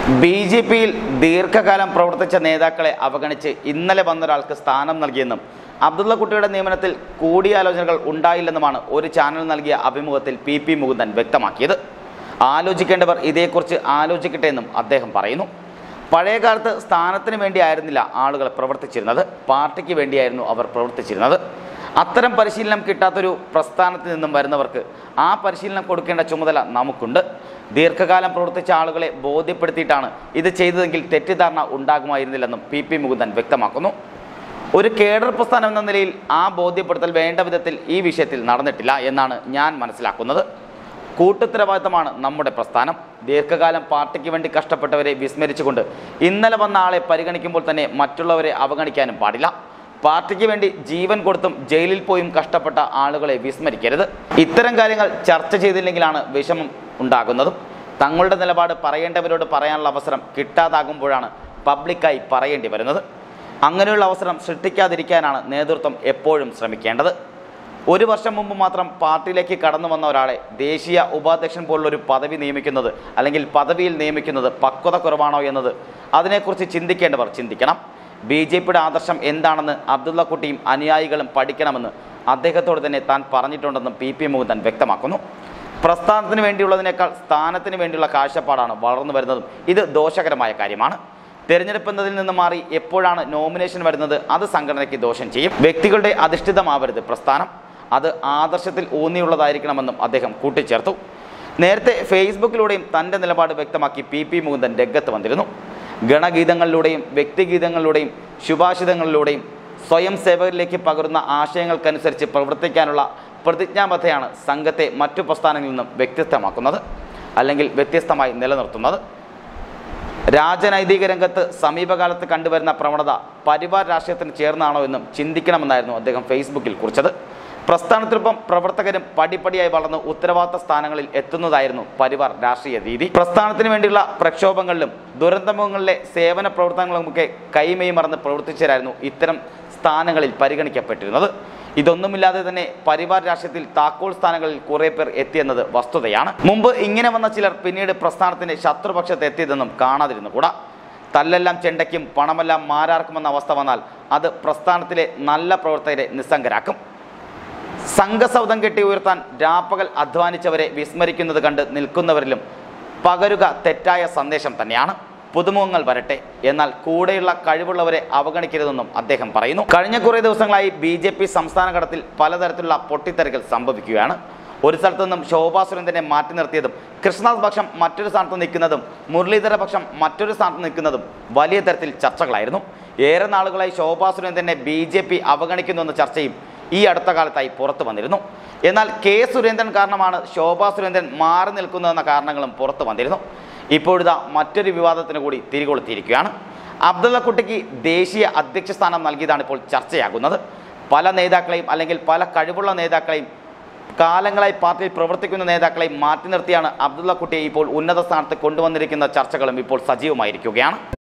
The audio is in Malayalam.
ബി ജെ പിയിൽ ദീർഘകാലം പ്രവർത്തിച്ച നേതാക്കളെ അവഗണിച്ച് ഇന്നലെ വന്നൊരാൾക്ക് സ്ഥാനം നൽകിയെന്നും അബ്ദുള്ള കുട്ടിയുടെ നിയമനത്തിൽ കൂടിയാലോചനകൾ ഉണ്ടായില്ലെന്നുമാണ് ഒരു ചാനൽ നൽകിയ അഭിമുഖത്തിൽ പി പി മുകുന്ദൻ വ്യക്തമാക്കിയത് ആലോചിക്കേണ്ടവർ ഇതേക്കുറിച്ച് ആലോചിക്കട്ടെ എന്നും അദ്ദേഹം പറയുന്നു പഴയകാലത്ത് സ്ഥാനത്തിന് വേണ്ടിയായിരുന്നില്ല ആളുകൾ പ്രവർത്തിച്ചിരുന്നത് പാർട്ടിക്ക് വേണ്ടിയായിരുന്നു അവർ പ്രവർത്തിച്ചിരുന്നത് അത്തരം പരിശീലനം കിട്ടാത്തൊരു പ്രസ്ഥാനത്തിൽ നിന്നും വരുന്നവർക്ക് ആ പരിശീലനം കൊടുക്കേണ്ട ചുമതല നമുക്കുണ്ട് ദീർഘകാലം പ്രവർത്തിച്ച ആളുകളെ ബോധ്യപ്പെടുത്തിയിട്ടാണ് ഇത് ചെയ്തതെങ്കിൽ തെറ്റിദ്ധാരണ ഉണ്ടാകുമായിരുന്നില്ലെന്നും പി പി മുകുന്ദൻ വ്യക്തമാക്കുന്നു ഒരു കേഡർ പ്രസ്ഥാനം എന്ന നിലയിൽ ആ ബോധ്യപ്പെടുത്തൽ വേണ്ട വിധത്തിൽ ഈ വിഷയത്തിൽ നടന്നിട്ടില്ല എന്നാണ് ഞാൻ മനസ്സിലാക്കുന്നത് കൂട്ടുത്തരവാദിത്തമാണ് നമ്മുടെ പ്രസ്ഥാനം ദീർഘകാലം പാർട്ടിക്ക് വേണ്ടി കഷ്ടപ്പെട്ടവരെ വിസ്മരിച്ചുകൊണ്ട് ഇന്നലെ വന്ന ആളെ പരിഗണിക്കുമ്പോൾ തന്നെ മറ്റുള്ളവരെ അവഗണിക്കാനും പാടില്ല പാർട്ടിക്ക് വേണ്ടി ജീവൻ കൊടുത്തും ജയിലിൽ പോയും കഷ്ടപ്പെട്ട ആളുകളെ വിസ്മരിക്കരുത് ഇത്തരം കാര്യങ്ങൾ ചർച്ച ചെയ്തില്ലെങ്കിലാണ് വിഷമം ഉണ്ടാകുന്നതും തങ്ങളുടെ നിലപാട് പറയേണ്ടവരോട് പറയാനുള്ള അവസരം കിട്ടാതാകുമ്പോഴാണ് പബ്ലിക്കായി പറയേണ്ടി വരുന്നത് അങ്ങനെയുള്ള അവസരം സൃഷ്ടിക്കാതിരിക്കാനാണ് നേതൃത്വം എപ്പോഴും ശ്രമിക്കേണ്ടത് ഒരു വർഷം മുമ്പ് മാത്രം പാർട്ടിയിലേക്ക് കടന്നു വന്ന ഒരാളെ ദേശീയ ഉപാധ്യക്ഷൻ പോലുള്ളൊരു പദവി നിയമിക്കുന്നത് അല്ലെങ്കിൽ പദവിയിൽ നിയമിക്കുന്നത് പക്വത കുറവാണോ എന്നത് അതിനെക്കുറിച്ച് ചിന്തിക്കേണ്ടവർ ചിന്തിക്കണം ബി ജെ പിയുടെ ആദർശം എന്താണെന്ന് അബ്ദുള്ള കുട്ടിയും അനുയായികളും പഠിക്കണമെന്ന് അദ്ദേഹത്തോട് തന്നെ താൻ പറഞ്ഞിട്ടുണ്ടെന്നും പി പി മുകുന്ദൻ വ്യക്തമാക്കുന്നു പ്രസ്ഥാനത്തിന് വേണ്ടിയുള്ളതിനേക്കാൾ സ്ഥാനത്തിന് വേണ്ടിയുള്ള കാഴ്ചപ്പാടാണ് വളർന്നു വരുന്നതും ഇത് ദോഷകരമായ കാര്യമാണ് തെരഞ്ഞെടുപ്പ് എന്നതിൽ നിന്ന് മാറി എപ്പോഴാണ് നോമിനേഷൻ വരുന്നത് അത് സംഘടനയ്ക്ക് ദോഷം ചെയ്യും വ്യക്തികളുടെ അധിഷ്ഠിതമാവരുത് പ്രസ്ഥാനം അത് ആദർശത്തിൽ ഊന്നിയുള്ളതായിരിക്കണമെന്നും അദ്ദേഹം കൂട്ടിച്ചേർത്തു നേരത്തെ ഫേസ്ബുക്കിലൂടെയും തൻ്റെ നിലപാട് വ്യക്തമാക്കി പി പി മുകുന്ദൻ രംഗത്ത് വന്നിരുന്നു ഗണഗീതങ്ങളിലൂടെയും വ്യക്തിഗീതങ്ങളിലൂടെയും ശുഭാഷിതങ്ങളിലൂടെയും സ്വയം സേവകരിലേക്ക് പകരുന്ന ആശയങ്ങൾക്കനുസരിച്ച് പ്രവർത്തിക്കാനുള്ള പ്രതിജ്ഞാബദ്ധയാണ് സംഘത്തെ മറ്റു പ്രസ്ഥാനങ്ങളിൽ നിന്നും വ്യത്യസ്തമാക്കുന്നത് അല്ലെങ്കിൽ വ്യത്യസ്തമായി നിലനിർത്തുന്നത് രാജനൈതിക രംഗത്ത് സമീപകാലത്ത് കണ്ടുവരുന്ന പ്രവണത പരിവാർ രാഷ്ട്രീയത്തിന് ചേർന്നാണോ എന്നും ചിന്തിക്കണമെന്നായിരുന്നു അദ്ദേഹം ഫേസ്ബുക്കിൽ കുറിച്ചത് പ്രസ്ഥാനത്തിനൊപ്പം പ്രവർത്തകരും പടിപ്പടിയായി വളർന്ന് ഉത്തരവാദിത്ത സ്ഥാനങ്ങളിൽ എത്തുന്നതായിരുന്നു പരിവാർ രാഷ്ട്രീയ രീതി പ്രസ്ഥാനത്തിന് വേണ്ടിയുള്ള പ്രക്ഷോഭങ്ങളിലും ദുരന്തമുഖങ്ങളിലെ സേവന പ്രവർത്തനങ്ങളുമൊക്കെ കൈമയും മറന്ന് പ്രവർത്തിച്ചവരായിരുന്നു ഇത്തരം സ്ഥാനങ്ങളിൽ പരിഗണിക്കപ്പെട്ടിരുന്നത് ഇതൊന്നുമില്ലാതെ തന്നെ പരിവാർ രാഷ്ട്രീയത്തിൽ താക്കോൽ സ്ഥാനങ്ങളിൽ കുറെ പേർ എത്തിയെന്നത് വസ്തുതയാണ് മുമ്പ് ഇങ്ങനെ വന്ന ചിലർ പിന്നീട് പ്രസ്ഥാനത്തിന്റെ ശത്രുപക്ഷത്ത് എത്തിയതെന്നും കാണാതിരുന്നു കൂടാ തല്ലെല്ലാം ചെണ്ടയ്ക്കും പണമെല്ലാം മാരാർക്കുമെന്ന അവസ്ഥ വന്നാൽ അത് പ്രസ്ഥാനത്തിലെ നല്ല പ്രവർത്തകരെ നിസ്സംഗരാക്കും സംഘസൗധം കെട്ടി ഉയർത്താൻ രാപ്പകൽ അധ്വാനിച്ചവരെ വിസ്മരിക്കുന്നത് കണ്ട് നിൽക്കുന്നവരിലും പകരുക തെറ്റായ സന്ദേശം തന്നെയാണ് പുതുമുഖങ്ങൾ വരട്ടെ എന്നാൽ കൂടെയുള്ള കഴിവുള്ളവരെ അവഗണിക്കരുതെന്നും അദ്ദേഹം പറയുന്നു കഴിഞ്ഞ കുറേ ദിവസങ്ങളായി ബി ജെ പി സംസ്ഥാന ഘടകത്തിൽ പലതരത്തിലുള്ള പൊട്ടിത്തെറികൾ സംഭവിക്കുകയാണ് ഒരു സ്ഥലത്തു നിന്നും ശോഭാ സുരേന്ദ്രനെ മാറ്റി നിർത്തിയതും കൃഷ്ണദാസ് പക്ഷം മറ്റൊരു സ്ഥാനത്ത് നിൽക്കുന്നതും മുരളീധര പക്ഷം മറ്റൊരു സ്ഥാനത്ത് നിൽക്കുന്നതും വലിയ തരത്തിൽ ചർച്ചകളായിരുന്നു ഏറെ നാളുകളായി ശോഭാ സുരേന്ദ്രനെ ബി ജെ പി അവഗണിക്കുന്നുവെന്ന ചർച്ചയും ഈ അടുത്ത കാലത്തായി പുറത്തു വന്നിരുന്നു എന്നാൽ കെ സുരേന്ദ്രൻ കാരണമാണ് ശോഭാ സുരേന്ദ്രൻ മാറി നിൽക്കുന്നതെന്ന കാരണങ്ങളും പുറത്തു വന്നിരുന്നു ഇപ്പോഴിതാ മറ്റൊരു വിവാദത്തിന് കൂടി തിരികൊളുത്തിയിരിക്കുകയാണ് അബ്ദുള്ള കുട്ടിക്ക് ദേശീയ അധ്യക്ഷ സ്ഥാനം നൽകിയതാണ് ഇപ്പോൾ ചർച്ചയാകുന്നത് പല നേതാക്കളെയും അല്ലെങ്കിൽ പല കഴിവുള്ള നേതാക്കളെയും കാലങ്ങളായി പാർട്ടിയിൽ പ്രവർത്തിക്കുന്ന നേതാക്കളെയും മാറ്റി നിർത്തിയാണ് അബ്ദുള്ള കുട്ടിയെ ഇപ്പോൾ ഉന്നത സ്ഥാനത്ത് കൊണ്ടുവന്നിരിക്കുന്ന ചർച്ചകളും ഇപ്പോൾ സജീവമായിരിക്കുകയാണ്